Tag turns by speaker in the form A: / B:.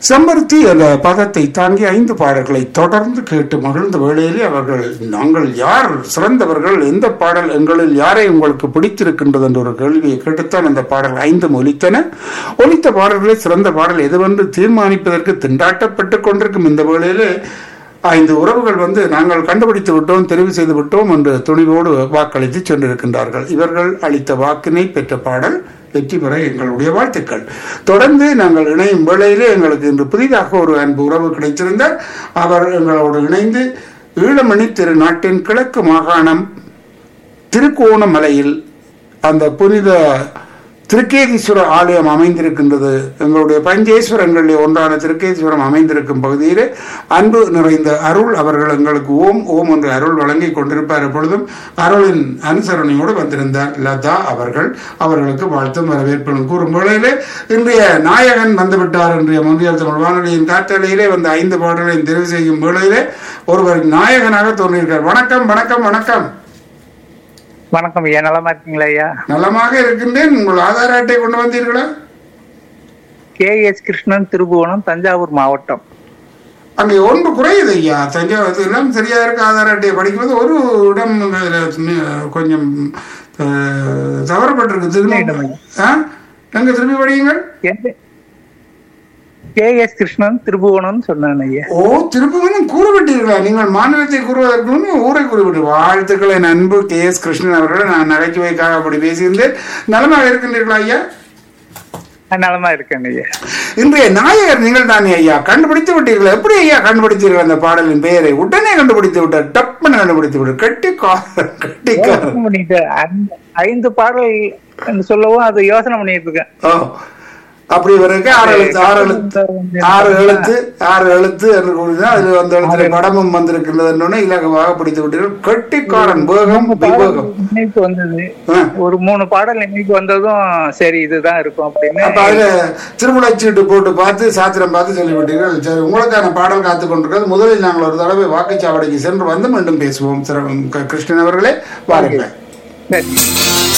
A: செம்பருத்தி என்ற பதத்தை தாங்கி ஐந்து பாடல்களை தொடர்ந்து கேட்டு மகிழ்ந்த வேளையிலே அவர்கள் நாங்கள் யார் சிறந்தவர்கள் எந்த பாடல் எங்களில் யாரை உங்களுக்கு பிடித்திருக்கின்றது என்ற ஒரு கேள்வியை கேட்டுத்தான் அந்த பாடல் ஐந்தும் ஒலித்தன ஒலித்த பாடல்களை சிறந்த பாடல் எதுவென்று தீர்மானிப்பதற்கு திண்டாட்டப்பட்டுக் கொண்டிருக்கும் இந்த வேளையிலே ஐந்து உறவுகள் வந்து நாங்கள் கண்டுபிடித்து விட்டோம் தெரிவு செய்து விட்டோம் என்று துணிவோடு வாக்களித்து சென்றிருக்கின்றார்கள் இவர்கள் அளித்த வாக்கினை பெற்ற பாடல் வெற்றி பெற எங்களுடைய வாழ்த்துக்கள் தொடர்ந்து நாங்கள் இணையும் வேளையிலே எங்களுக்கு இன்று புதிதாக ஒரு அன்பு உறவு கிடைத்திருந்தார் அவர் எங்களோடு இணைந்து ஈழமணி திருநாட்டின் கிழக்கு மாகாணம் திருக்கோணமலையில் அந்த புனித திருக்கேதீஸ்வரர் ஆலயம் அமைந்திருக்கின்றது எங்களுடைய பஞ்சேஸ்வரங்களில் ஒன்றான திருக்கேதீஸ்வரம் அமைந்திருக்கும் பகுதியிலே அன்பு நிறைந்த அருள் அவர்கள் எங்களுக்கு ஓம் ஓம் என்று அருள் வழங்கி கொண்டிருப்பார் எப்பொழுதும் அருளின் அனுசரணையோடு வந்திருந்தார் லதா அவர்கள் அவர்களுக்கு வாழ்த்தும் வரவேற்பும் கூறும் வேளையிலே இன்றைய நாயகன் வந்துவிட்டார் இன்றைய முன்னியல் தமிழ் வானொலியின் காற்றலையிலே வந்து ஐந்து பாடல்களையும் தெரிவு செய்யும் வேளையிலே ஒருவர் நாயகனாக தோன்றியிருக்கார் வணக்கம் வணக்கம் வணக்கம்
B: வணக்கம் ஐயா நலமா இருக்கீங்களா ஐயா
A: நலமாக இருக்கின்றேன் உங்கள் ஆதார் அட்டை கொண்டு வந்தீர்களா
B: கே எஸ் கிருஷ்ணன் திருபுவனம் தஞ்சாவூர் மாவட்டம்
A: அங்கே ஒன்று குறையுது ஐயா தஞ்சாவூர் எல்லாம் சரியா இருக்கு ஆதார் அட்டையை படிக்கும்போது ஒரு இடம் அதுல மி- கொஞ்சம் அஹ், தவறப்பட்டிருக்கு திரும்பி ஆ எங்க திரும்பி படியுங்கள்
B: எந்த கே எஸ் கிருஷ்ணன் திருபுவனம் சொன்னேன் ஐயா
A: ஓ திருப்பவனம் கூறவிட்டீர்களா நீங்கள் மாநிலத்தை கூறுவதற்கு முன்பு ஊரை கூறிவிட்டு வாழ்த்துக்களை என் அன்பு கே எஸ் கிருஷ்ணன் அவர்களை நான் நகைச்சுவைக்காக அப்படி பேசியிருந்தேன் நலமாக இருக்கின்றீர்களா ஐயா
B: நான் நலமா இருக்கேன் ஐயா
A: இன்றைய நாயகர் நீங்கள் தானே ஐயா கண்டுபிடித்து விட்டீர்கள் எப்படி ஐயா கண்டுபிடித்தீர்கள் அந்த பாடலின் பெயரை உடனே கண்டுபிடித்து விட்டார் டப்புன்னு கண்டுபிடித்து விட்டார் கட்டிக்காரன் கட்டிக்காரன்
B: யோசனை பண்ணிட்டு அந்த ஐந்து பாடல் என்று சொல்லவும் அது யோசனை பண்ணிட்டு இருக்கேன்
A: ஓ அப்படி வரைக்கும் ஆறு எழுத்து ஆறு எழுத்து ஆறு எழுத்து ஆறு எழுத்து என்று கூறிதான் அதில் அந்த எழுத்துல படமும் வந்திருக்கின்றது இலகுவாக பிடித்து விட்டீர்கள் கட்டிக்காரன் வேகம் விவேகம்
B: நினைப்பு வந்தது
A: ஆ.
B: ஒரு மூணு பாடல் நினைப்பு வந்ததும் சரி இதுதான் இருக்கும் அப்படின்னு
A: அப்ப அதுல திருமுறைச்சீட்டு போட்டு பார்த்து சாத்திரம் பார்த்து சொல்லிவிட்டீர்கள் சரி உங்களுக்கான பாடல் காத்து கொண்டிருக்கிறது முதலில் நாங்கள் ஒரு தடவை வாக்குச்சாவடிக்கு சென்று வந்து மீண்டும் பேசுவோம் திரு க- கிருஷ்ணன் அவர்களே வாருங்கள்
B: சரி